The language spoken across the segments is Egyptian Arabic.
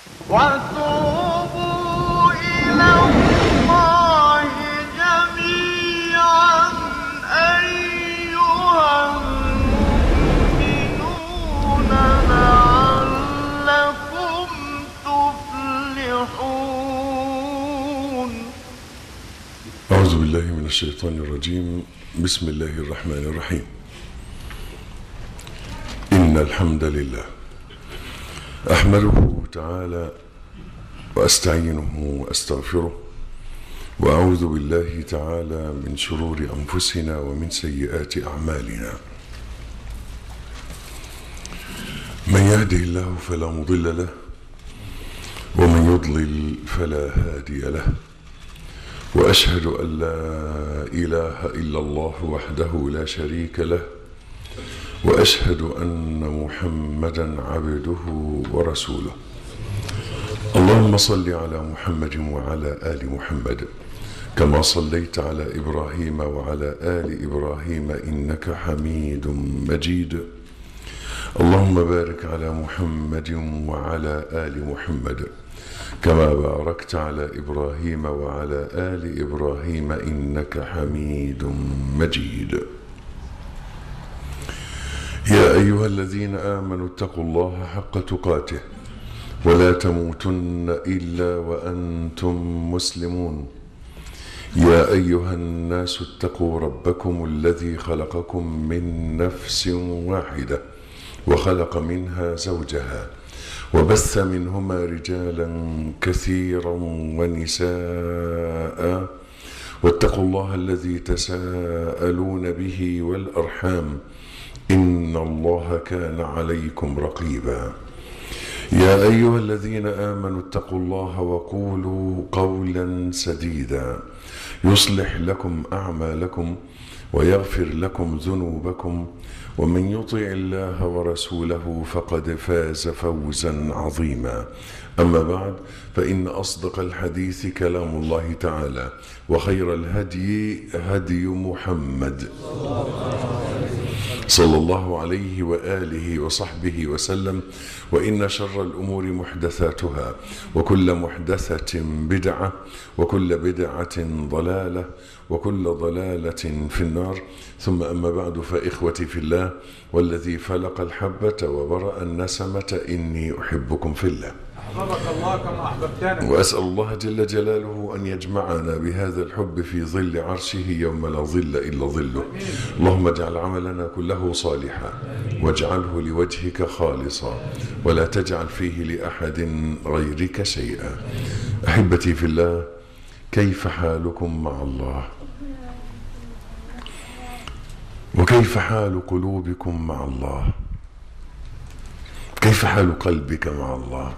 وتوبوا إلى الله جميعا أيها المؤمنون لعلكم تفلحون أعوذ بالله من الشيطان الرجيم بسم الله الرحمن الرحيم إن الحمد لله أحمده تعالى وأستعينه وأستغفره وأعوذ بالله تعالى من شرور أنفسنا ومن سيئات أعمالنا من يهده الله فلا مضل له ومن يضلل فلا هادي له واشهد ان لا اله الا الله وحده لا شريك له واشهد ان محمدا عبده ورسوله اللهم صل على محمد وعلى ال محمد كما صليت على ابراهيم وعلى ال ابراهيم انك حميد مجيد اللهم بارك على محمد وعلى ال محمد كما باركت على ابراهيم وعلى ال ابراهيم انك حميد مجيد يا ايها الذين امنوا اتقوا الله حق تقاته ولا تموتن الا وانتم مسلمون يا ايها الناس اتقوا ربكم الذي خلقكم من نفس واحده وخلق منها زوجها وبث منهما رجالا كثيرا ونساء واتقوا الله الذي تساءلون به والارحام ان الله كان عليكم رقيبا يا ايها الذين امنوا اتقوا الله وقولوا قولا سديدا يصلح لكم اعمالكم ويغفر لكم ذنوبكم ومن يطع الله ورسوله فقد فاز فوزا عظيما اما بعد فان اصدق الحديث كلام الله تعالى وخير الهدي هدي محمد صلى الله عليه واله وصحبه وسلم وان شر الامور محدثاتها وكل محدثه بدعه وكل بدعه ضلاله وكل ضلاله في النار ثم اما بعد فاخوتي في الله والذي فلق الحبه وبرا النسمه اني احبكم في الله أحببك الله كما أحببتنا واسال الله جل جلاله ان يجمعنا بهذا الحب في ظل عرشه يوم لا ظل الا ظله اللهم اجعل عملنا كله صالحا واجعله لوجهك خالصا ولا تجعل فيه لاحد غيرك شيئا احبتي في الله كيف حالكم مع الله وكيف حال قلوبكم مع الله كيف حال قلبك مع الله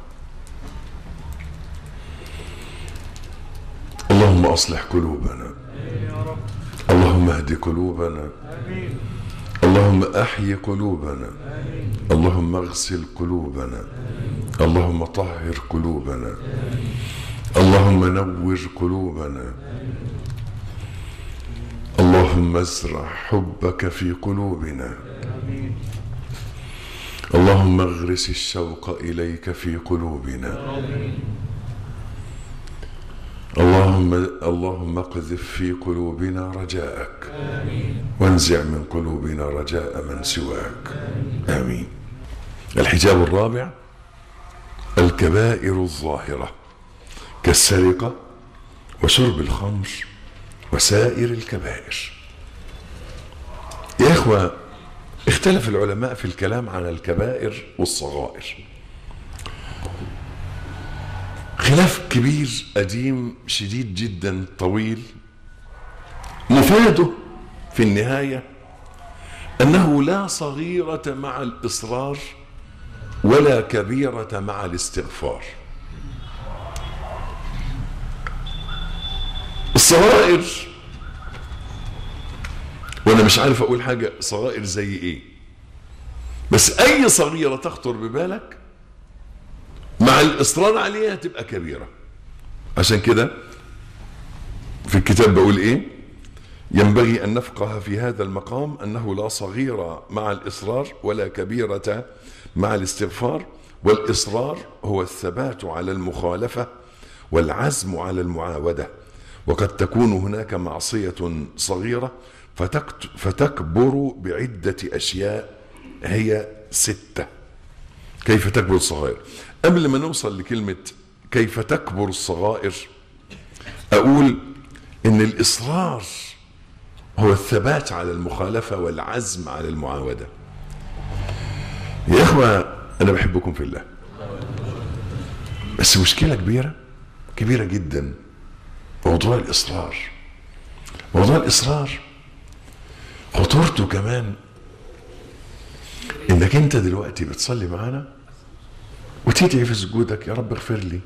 اللهم اصلح قلوبنا اللهم اهد قلوبنا اللهم احي قلوبنا اللهم اغسل قلوبنا اللهم طهر قلوبنا اللهم نور قلوبنا اللهم ازرع حبك في قلوبنا اللهم اغرس الشوق اليك في قلوبنا اللهم اللهم اقذف في قلوبنا رجاءك وانزع من قلوبنا رجاء من سواك امين الحجاب الرابع الكبائر الظاهره كالسرقه وشرب الخمر وسائر الكبائر يا اخوه اختلف العلماء في الكلام عن الكبائر والصغائر خلاف كبير قديم شديد جدا طويل مفاده في النهايه انه لا صغيره مع الاصرار ولا كبيره مع الاستغفار الصغائر وانا مش عارف اقول حاجه صغائر زي ايه بس اي صغيره تخطر ببالك مع الاصرار عليها تبقى كبيره عشان كده في الكتاب بقول ايه ينبغي ان نفقه في هذا المقام انه لا صغيره مع الاصرار ولا كبيره مع الاستغفار والإصرار هو الثبات على المخالفة والعزم على المعاودة وقد تكون هناك معصية صغيرة فتكت- فتكبر بعدة أشياء هي ستة كيف تكبر الصغائر قبل ما نوصل لكلمة كيف تكبر الصغائر أقول إن الإصرار هو الثبات على المخالفة والعزم على المعاودة يا إخوة أنا بحبكم في الله بس مشكلة كبيرة كبيرة جدا موضوع الإصرار موضوع الإصرار خطورته كمان إنك أنت دلوقتي بتصلي معانا وتدعي في سجودك يا رب اغفر لي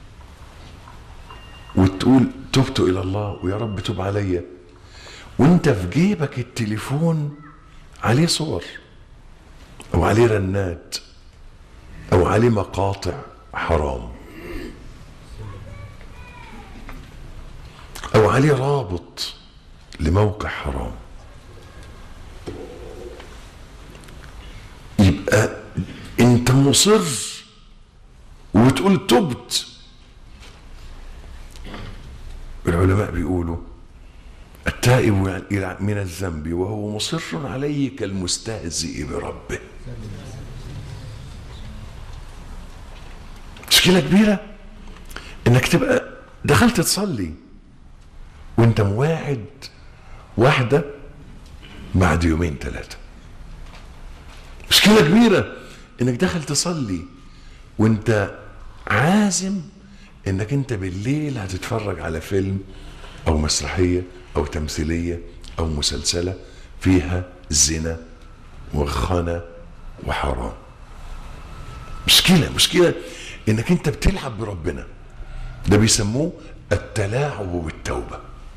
وتقول تبت إلى الله ويا رب تب عليا وانت في جيبك التليفون عليه صور او عليه رنات او عليه مقاطع حرام او عليه رابط لموقع حرام يبقى انت مصر وتقول تبت العلماء بيقولوا التائب من الذنب وهو مصر عليه كالمستهزئ بربه مشكلة كبيرة انك تبقى دخلت تصلي وانت مواعد واحدة بعد يومين ثلاثة مشكلة كبيرة انك داخل تصلي وانت عازم انك انت بالليل هتتفرج على فيلم او مسرحية او تمثيلية او مسلسلة فيها زنا وخنا وحرام مشكلة مشكلة انك انت بتلعب بربنا ده بيسموه التلاعب بالتوبة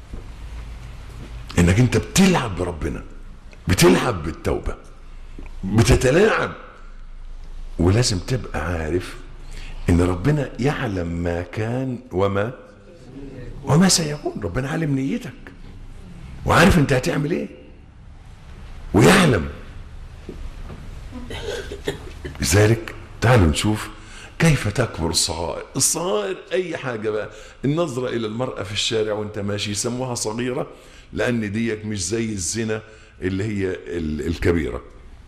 انك انت بتلعب بربنا بتلعب بالتوبة بتتلاعب ولازم تبقى عارف ان ربنا يعلم ما كان وما وما سيكون ربنا عالم نيتك وعارف انت هتعمل ايه ويعلم لذلك تعالوا نشوف كيف تكبر الصغائر الصغائر اي حاجة بقى النظرة الى المرأة في الشارع وانت ماشي يسموها صغيرة لان ديك مش زي الزنا اللي هي ال- الكبيرة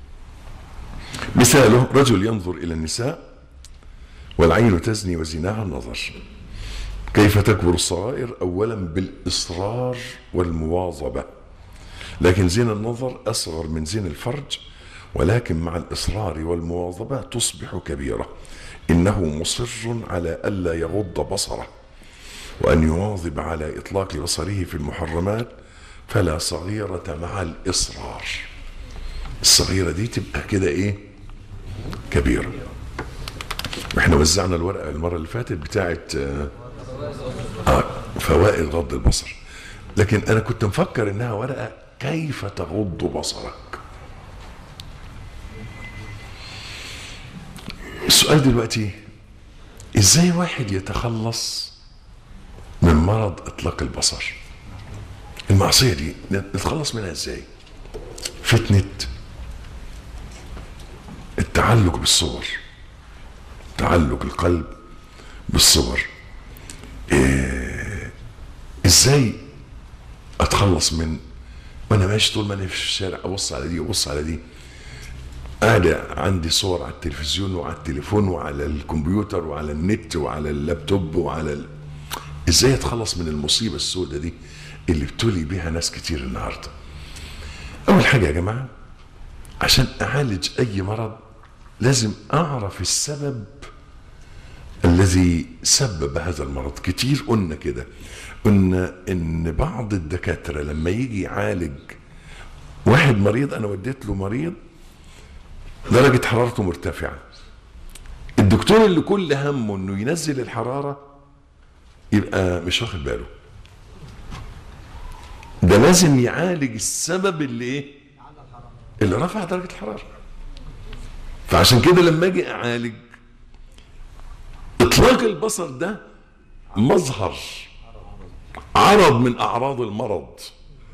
مثاله رجل ينظر الى النساء والعين تزني وزناها النظر كيف تكبر الصغائر اولا بالاصرار والمواظبه لكن زنا النظر اصغر من زنا الفرج ولكن مع الاصرار والمواظبه تصبح كبيره انه مصر على الا يغض بصره وان يواظب على اطلاق بصره في المحرمات فلا صغيره مع الاصرار الصغيره دي تبقى كده ايه كبيره واحنا وزعنا الورقه المره اللي فاتت بتاعت آه، آه فوائد غض البصر لكن انا كنت مفكر انها ورقه كيف تغض بصرك السؤال دلوقتي ازاي واحد يتخلص من مرض اطلاق البصر المعصيه دي نتخلص منها ازاي فتنه التعلق بالصور تعلق القلب بالصور إيه ازاي اتخلص من وانا ماشي طول ما انا في الشارع ابص على دي وابص على دي قاعد عندي صور على التلفزيون وعلى التليفون وعلى الكمبيوتر وعلى النت وعلى اللابتوب وعلى ال... ازاي اتخلص من المصيبه السوداء دي اللي ابتلي بيها ناس كتير النهارده اول حاجه يا جماعه عشان اعالج اي مرض لازم اعرف السبب الذي سبب هذا المرض كتير قلنا كده قلنا ان بعض الدكاتره لما يجي يعالج واحد مريض انا وديت له مريض درجه حرارته مرتفعه الدكتور اللي كل همه انه ينزل الحراره يبقى مش واخد باله ده لازم يعالج السبب اللي ايه اللي رفع درجه الحراره فعشان كده لما اجي اعالج اطلاق البصر ده مظهر عرض من اعراض المرض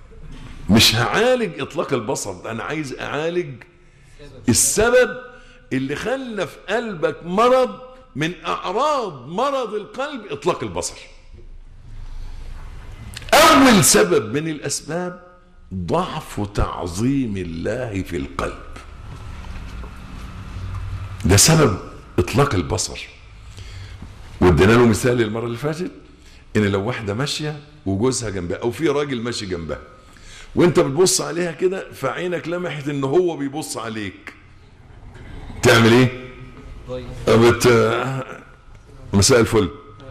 مش هعالج اطلاق البصر ده انا عايز اعالج السبب اللي خلى في قلبك مرض من اعراض مرض القلب اطلاق البصر اول سبب من الاسباب ضعف تعظيم الله في القلب ده سبب اطلاق البصر وادينا له مثال المره اللي فاتت ان لو واحده ماشيه وجوزها جنبها او في راجل ماشي جنبها وانت بتبص عليها كده فعينك لمحت ان هو بيبص عليك تعمل ايه بت... مساء الفل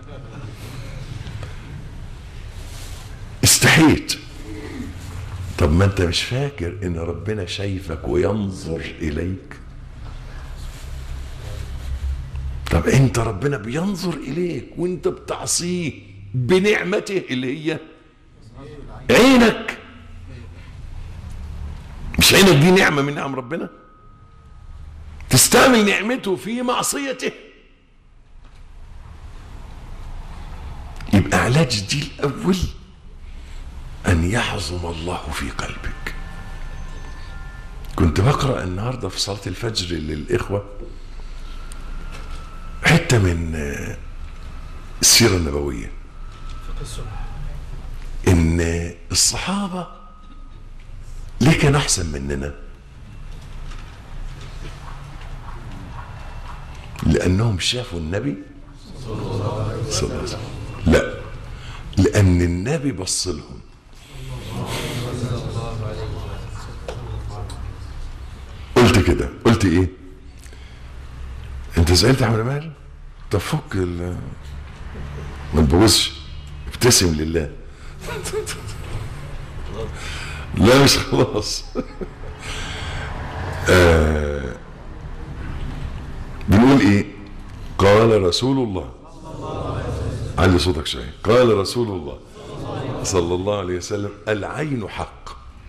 استحيت طب ما انت مش فاكر ان ربنا شايفك وينظر اليك طب انت ربنا بينظر اليك وانت بتعصيه بنعمته اللي هي عينك مش عينك دي نعمة من نعم ربنا تستعمل نعمته في معصيته يبقى علاج دي الأول أن يحظم الله في قلبك كنت بقرأ النهاردة في صلاة الفجر للإخوة حتة من آه، السيرة النبوية إن الصحابة ليه كانوا أحسن مننا؟ لأنهم شافوا النبي صلى الله عليه وسلم لا لأن النبي بص لهم قلت كده قلت ايه انت زعلت يا احمد مال طب فك ال ما تبوظش ابتسم لله لا مش خلاص آه بنقول ايه قال رسول الله علي صوتك شويه قال رسول الله صلى الله عليه وسلم العين حق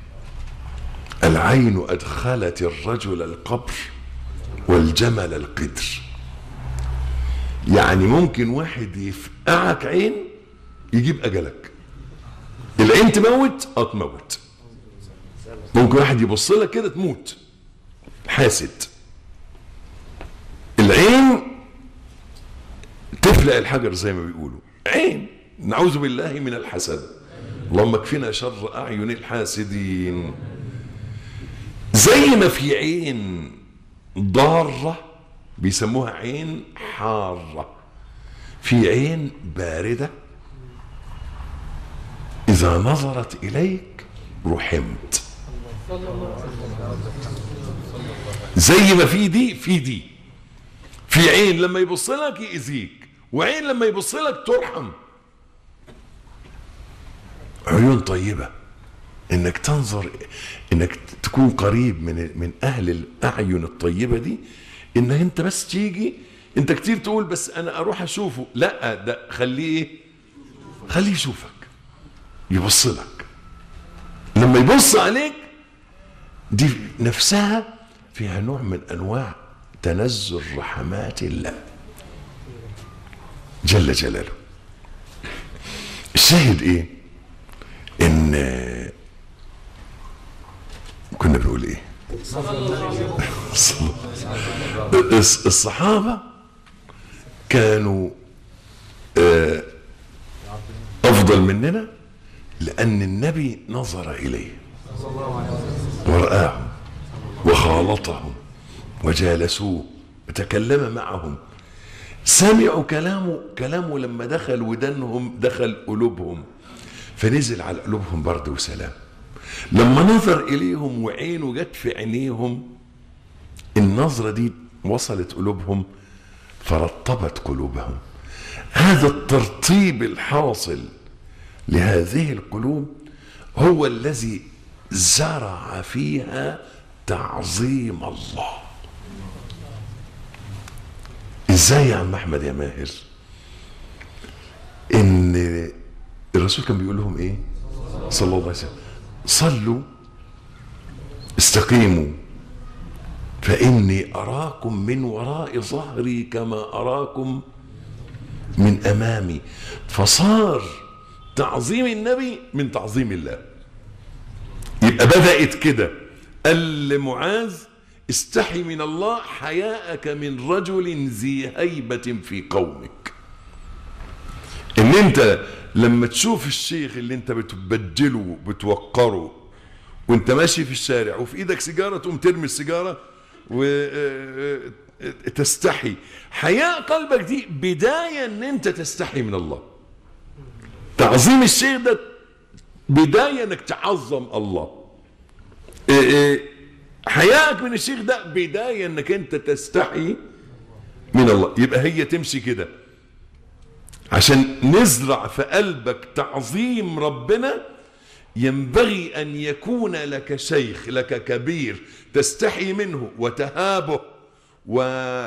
العين ادخلت الرجل القبر والجمل القدر يعني ممكن واحد يفقعك عين يجيب اجلك العين تموت اه تموت ممكن واحد يبص لك كده تموت حاسد العين تفلق الحجر زي ما بيقولوا عين نعوذ بالله من الحسد اللهم اكفنا شر اعين الحاسدين زي ما في عين ضاره بيسموها عين حاره في عين بارده اذا نظرت اليك رحمت زي ما في دي في دي في عين لما يبص لك يأذيك وعين لما يبص لك ترحم عيون طيبة انك تنظر انك تكون قريب من من اهل الاعين الطيبة دي انك انت بس تيجي انت كتير تقول بس انا اروح اشوفه لا ده خليه ايه خليه يشوفك يبص لك لما يبص عليك دي نفسها فيها نوع من انواع تنزل رحمات الله جل جلاله الشاهد ايه ان كنا بنقول ايه صلى- الص- الصحابة كانوا آه، أفضل مننا لأن النبي نظر إليه ورآهم وخالطهم وجالسوه وتكلم معهم سمعوا كلامه كلامه لما دخل ودانهم دخل قلوبهم فنزل على قلوبهم برد وسلام لما نظر إليهم وعينه جت في عينيهم النظرة دي وصلت قلوبهم فرطبت قلوبهم هذا الترطيب الحاصل لهذه القلوب هو الذي زرع فيها تعظيم الله ازاي يا عم احمد يا ماهر ان الرسول كان بيقول لهم ايه صلى الله عليه وسلم صلوا استقيموا فاني اراكم من وراء ظهري كما اراكم من امامي فصار تعظيم النبي من تعظيم الله يبقى بدات كده قال لمعاذ استحي من الله حياءك من رجل ذي هيبة في قومك ان انت لما تشوف الشيخ اللي انت بتبجله بتوقره وانت ماشي في الشارع وفي ايدك سيجاره تقوم ترمي السيجاره وتستحي حياء قلبك دي بدايه ان انت تستحي من الله تعظيم الشيخ ده بدايه انك تعظم الله إيه إيه حياءك من الشيخ ده بدايه انك انت تستحي من الله يبقى هي تمشي كده عشان نزرع في قلبك تعظيم ربنا ينبغي ان يكون لك شيخ لك كبير تستحي منه وتهابه و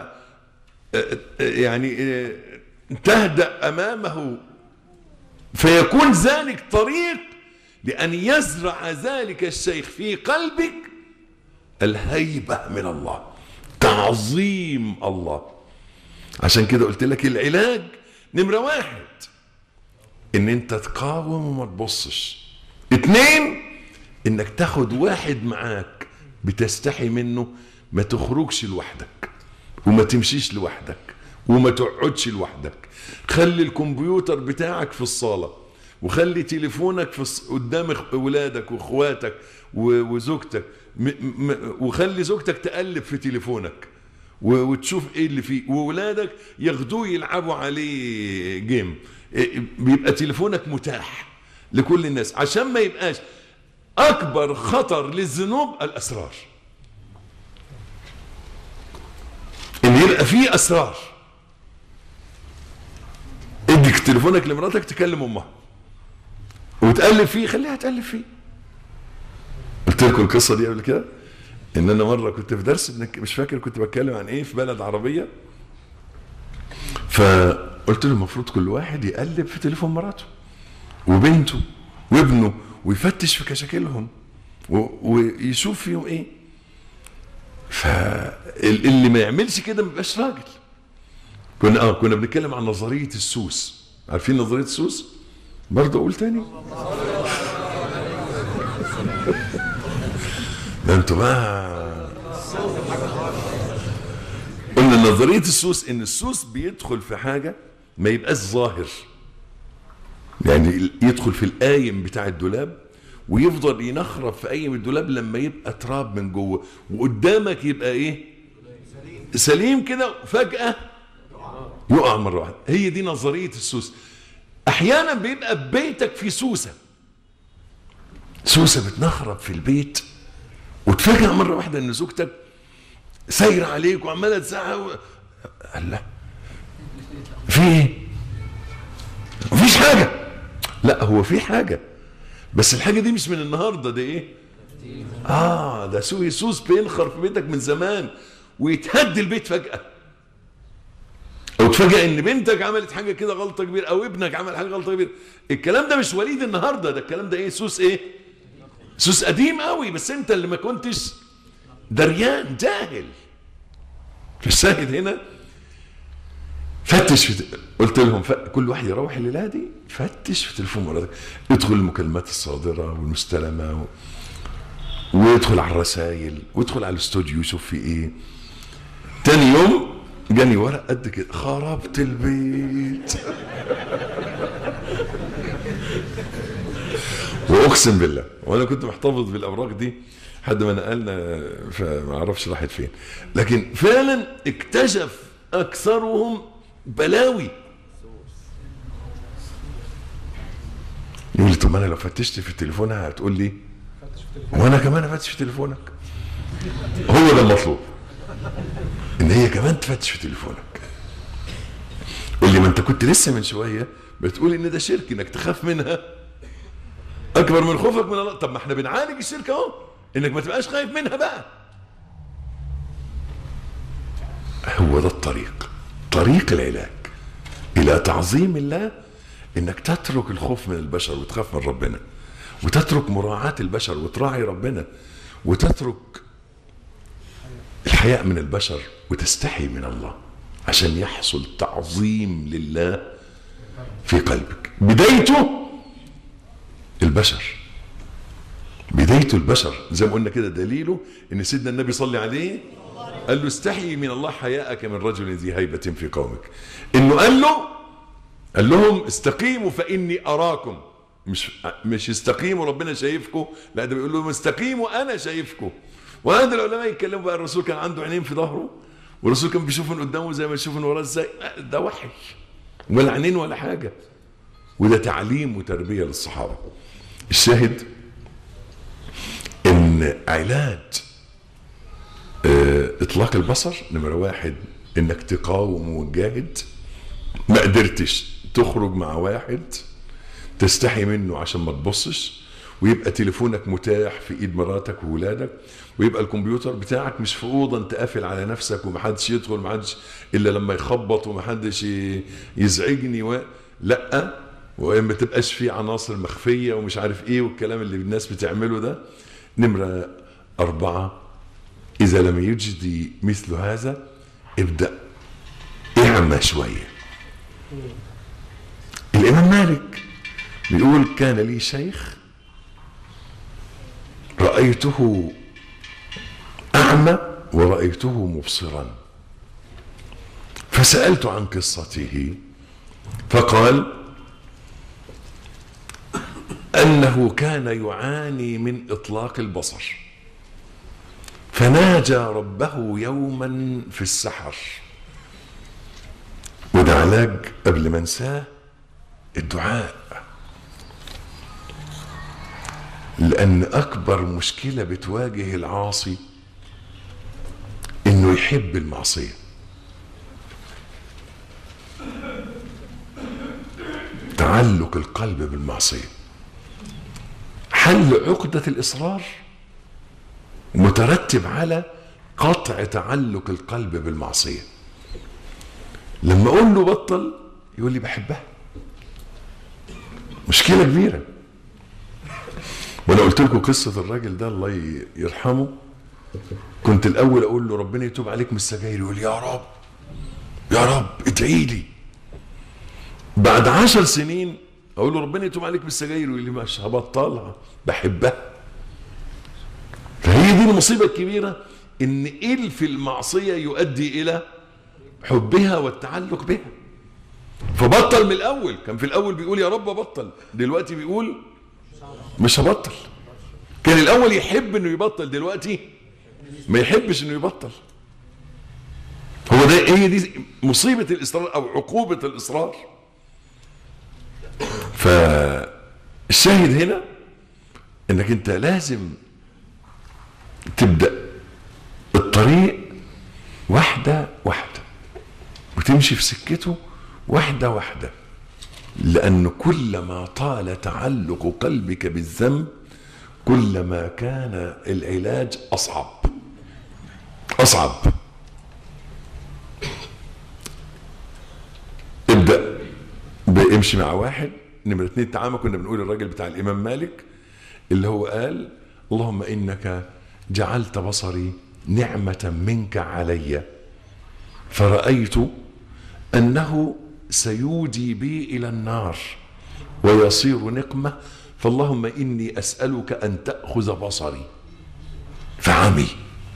يعني تهدأ امامه فيكون ذلك طريق لان يزرع ذلك الشيخ في قلبك الهيبه من الله تعظيم الله عشان كده قلت لك العلاج نمره واحد ان انت تقاوم وما تبصش اتنين انك تاخد واحد معاك بتستحي منه ما تخرجش لوحدك وما تمشيش لوحدك وما تقعدش لوحدك خلي الكمبيوتر بتاعك في الصالة وخلي تليفونك في الص... قدام اولادك واخواتك و... وزوجتك م... م... وخلي زوجتك تقلب في تليفونك و... وتشوف ايه اللي فيه واولادك ياخدوه يلعبوا عليه جيم بيبقى تليفونك متاح لكل الناس عشان ما يبقاش اكبر خطر للذنوب الاسرار ان يبقى فيه اسرار اديك تليفونك لمراتك تكلم امها وتقلب فيه خليها تقلب فيه قلت لكم القصه دي قبل كده ان انا مره كنت في درس مش فاكر كنت بتكلم عن ايه في بلد عربيه فقلت له المفروض كل واحد يقلب في تليفون مراته وبنته وابنه ويفتش في كشاكلهم ويشوف فيهم ايه فاللي ما يعملش كده ما يبقاش راجل كنا اه كنا بنتكلم عن نظريه السوس عارفين نظريه السوس برضه اقول تاني ده انتوا بقى قلنا نظريه السوس ان السوس بيدخل في حاجه ما يبقاش ظاهر يعني يدخل في القايم بتاع الدولاب ويفضل ينخرب في قايم الدولاب لما يبقى تراب من جوه وقدامك يبقى ايه سليم كده فجأة يقع مرة واحدة هي دي نظرية السوس احيانا بيبقى بيتك في سوسة سوسة بتنخرب في البيت وتفاجأ مرة واحدة ان زوجتك سايرة عليك وعمالة تزعق و... قال لا في ايه مفيش حاجة لا هو في حاجة بس الحاجة دي مش من النهاردة ده ايه اه ده سوي سوس بينخر في بيتك من زمان ويتهد البيت فجأة او تفاجئ ان بنتك عملت حاجة كده غلطة كبيرة او ابنك عمل حاجة غلطة كبيرة الكلام ده مش وليد النهاردة ده الكلام ده ايه سوس ايه سوس قديم قوي بس انت اللي ما كنتش دريان جاهل فالشاهد هنا فتش في قلت لهم ف... كل واحد يروح الليله دي فتش في تليفون مراتك ادخل المكالمات الصادره والمستلمه و... وادخل على الرسائل وادخل على الاستوديو شوف في ايه تاني يوم جاني ورق قد كده خربت البيت واقسم بالله وانا كنت محتفظ بالاوراق دي لحد ما نقلنا فما اعرفش راحت فين لكن فعلا اكتشف اكثرهم بلاوي يقول لي طب انا لو فتشت في تليفونها هتقول لي وانا كمان افتش في تليفونك هو ده المطلوب ان هي كمان تفتش في تليفونك قول لي ما انت كنت لسه من شويه بتقول ان ده شرك انك تخاف منها اكبر من خوفك من الله طب ما احنا بنعالج الشرك اهو انك ما تبقاش خايف منها بقى هو ده الطريق طريق العلاج الى تعظيم الله انك تترك الخوف من البشر وتخاف من ربنا وتترك مراعاة البشر وتراعي ربنا وتترك الحياء من البشر وتستحي من الله عشان يحصل تعظيم لله في قلبك بدايته البشر بداية البشر زي ما قلنا كده دليله ان سيدنا النبي صلى عليه قال له استحي من الله حياءك من رجل ذي هيبة في قومك انه قال له قال لهم استقيموا فاني اراكم مش مش استقيموا ربنا شايفكم لا ده بيقول لهم استقيموا انا شايفكم وهذا العلماء يتكلموا بقى الرسول كان عنده عينين في ظهره والرسول كان بيشوف من قدامه زي ما يشوف من وراه ازاي ده وحي ولا عينين ولا حاجه وده تعليم وتربيه للصحابه الشاهد ان علاج اه اطلاق البصر نمره واحد انك تقاوم وتجاهد ما قدرتش تخرج مع واحد تستحي منه عشان ما تبصش ويبقى تليفونك متاح في ايد مراتك وولادك ويبقى الكمبيوتر بتاعك مش في اوضه انت قافل على نفسك ومحدش يدخل محدش الا لما يخبط ومحدش ي- يزعجني و... لا وما تبقاش في عناصر مخفيه ومش عارف ايه والكلام اللي الناس بتعمله ده نمره اربعه اذا لم يجدي مثل هذا ابدا اعمى شويه الامام مالك بيقول كان لي شيخ رأيته أعمى ورأيته مبصرا فسألت عن قصته فقال أنه كان يعاني من إطلاق البصر فناجى ربه يوما في السحر وده علاج قبل ما انساه الدعاء لأن أكبر مشكلة بتواجه العاصي إنه يحب المعصية تعلق القلب بالمعصية حل عقدة الإصرار مترتب على قطع تعلق القلب بالمعصية لما أقول له بطل يقول لي بحبها مشكلة كبيرة وانا قلت لكم قصه الراجل ده الله ي- يرحمه كنت الاول اقول له ربنا يتوب عليك من السجاير يقول يا رب يا رب ادعي لي بعد عشر سنين اقول له ربنا يتوب عليك من السجاير يقول لي مش هبطلها بحبها فهي دي المصيبه الكبيره ان الف المعصيه يؤدي الى حبها والتعلق بها فبطل من الاول كان في الاول بيقول يا رب بطل دلوقتي بيقول مش هبطل كان الاول يحب انه يبطل دلوقتي ما يحبش انه يبطل هو ده هي دي مصيبه الاصرار او عقوبه الاصرار فالشاهد هنا انك انت لازم تبدا الطريق واحده واحده وتمشي في سكته واحده واحده لأن كلما طال تعلق قلبك بالذنب كلما كان العلاج أصعب أصعب ابدأ بامشي مع واحد نمرة اتنين تعامل كنا بنقول الراجل بتاع الإمام مالك اللي هو قال اللهم إنك جعلت بصري نعمة منك علي فرأيت أنه سيودي بي إلى النار ويصير نقمة فاللهم إني أسألك أن تأخذ بصري فعمي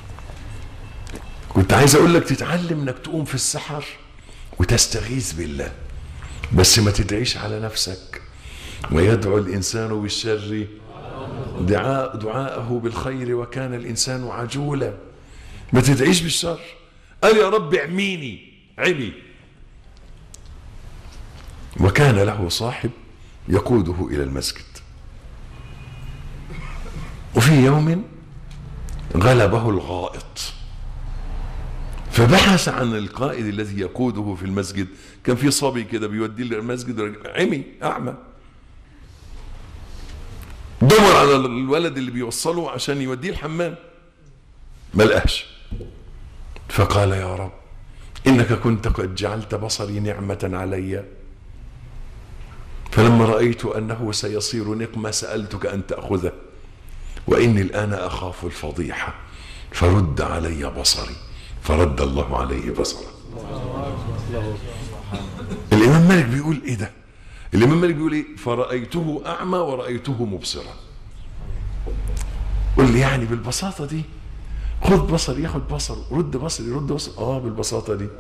كنت عايز أقول لك تتعلم إنك تقوم في السحر وتستغيث بالله بس ما تدعيش على نفسك ويدعو الإنسان بالشر دعاء دعاءه بالخير وكان الإنسان عجولا ما تدعيش بالشر قال يا رب اعميني عمي وكان له صاحب يقوده الى المسجد وفي يوم غلبه الغائط فبحث عن القائد الذي يقوده في المسجد كان في صبي كده بيوديه للمسجد عمي اعمى دور على الولد اللي بيوصله عشان يوديه الحمام ما لقاش فقال يا رب انك كنت قد جعلت بصري نعمه علي فلما رأيت أنه سيصير نقمة سألتك أن تأخذه وإني الآن أخاف الفضيحة فرد علي بصري فرد الله عليه بصره الإمام مالك بيقول إيه ده الإمام مالك بيقول إيه فرأيته أعمى ورأيته مبصرا تقول لي يعني بالبساطه دي خد بصر ياخد بصر رد بصر يرد بصر اه بالبساطه دي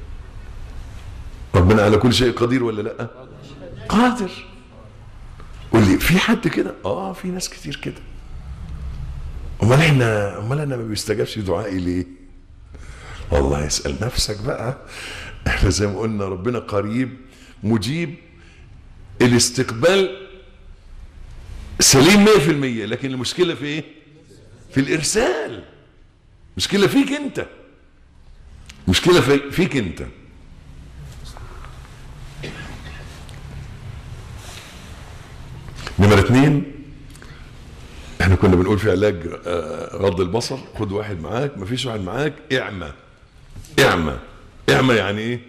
ربنا على كل شيء قدير ولا لا قادر قول لي في حد كده اه في ناس كتير كده امال احنا امال انا ما بيستجابش دعائي ليه والله اسال نفسك بقى احنا زي ما قلنا ربنا قريب مجيب الاستقبال سليم 100% لكن المشكله في ايه في الارسال مشكله فيك انت مشكله في فيك انت نمرة اتنين احنا كنا بنقول في علاج آه، غض البصر خد واحد معاك مفيش واحد معاك اعمى اعمى اعمى يعني ايه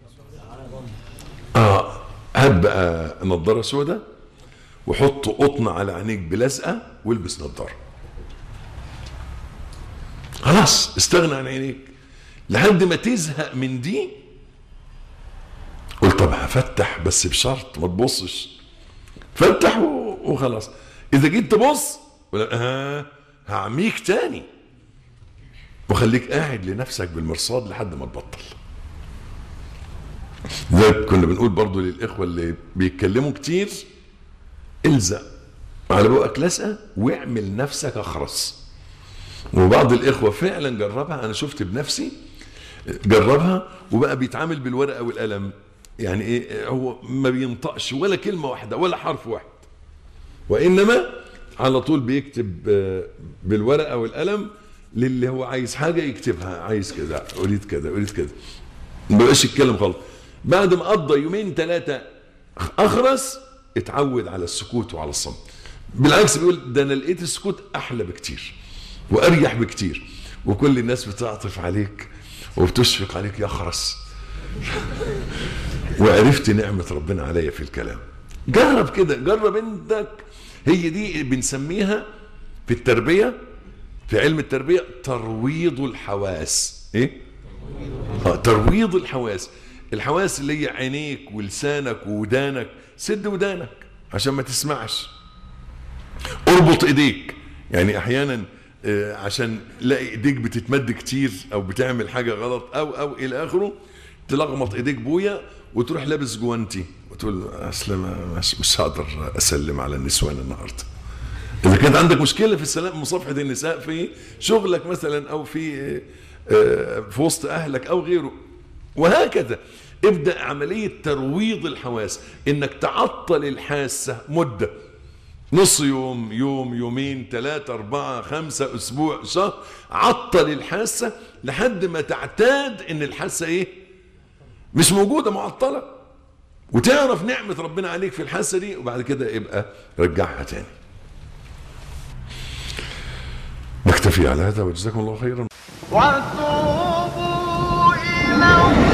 اه هات بقى نضاره سوداء وحط قطن على عينيك بلزقه والبس نضاره خلاص استغنى عن عينيك لحد ما تزهق من دي قول طب هفتح بس بشرط ما تبصش فتح و- وخلاص اذا جيت تبص ولا آه هعميك تاني وخليك قاعد لنفسك بالمرصاد لحد ما تبطل ده كنا بنقول برضو للاخوه اللي بيتكلموا كتير الزق على بقك لزقه واعمل نفسك اخرس وبعض الاخوه فعلا جربها انا شفت بنفسي جربها وبقى بيتعامل بالورقه والقلم يعني ايه هو ما بينطقش ولا كلمه واحده ولا حرف واحد وانما على طول بيكتب آه، بالورقه والقلم للي هو عايز حاجه يكتبها عايز كذا اريد كذا اريد كذا ما بقاش يتكلم خالص بعد ما قضى يومين ثلاثه اخرس اتعود على السكوت وعلى الصمت بالعكس بيقول ده انا لقيت السكوت احلى بكتير واريح بكتير وكل الناس بتعطف عليك وبتشفق عليك يا خرس وعرفت نعمة ربنا عليا في الكلام جرب كده جرب انتك هي دي بنسميها في التربية في علم التربية ترويض الحواس ايه آه ترويض الحواس الحواس اللي هي عينيك ولسانك ودانك سد ودانك عشان ما تسمعش اربط ايديك يعني احيانا آه، عشان لاقي ايديك بتتمد كتير او بتعمل حاجه غلط او او الى اخره تلغمط ايديك بويا وتروح لابس جوانتي وتقول اصل ما- مش, مش هقدر اسلم على النسوان النهارده اذا كانت عندك مشكله في السلام مصافحه النساء في شغلك مثلا او في آه، في وسط اهلك او غيره وهكذا ابدا عمليه ترويض الحواس انك تعطل الحاسه مده نص يوم يوم يومين ثلاثة أربعة خمسة أسبوع شهر عطل الحاسة لحد ما تعتاد إن الحاسة إيه مش موجودة معطلة وتعرف نعمة ربنا عليك في الحاسة دي وبعد كده يبقى رجعها تاني نكتفي على هذا وجزاكم الله خيرا وتوبوا إلى الله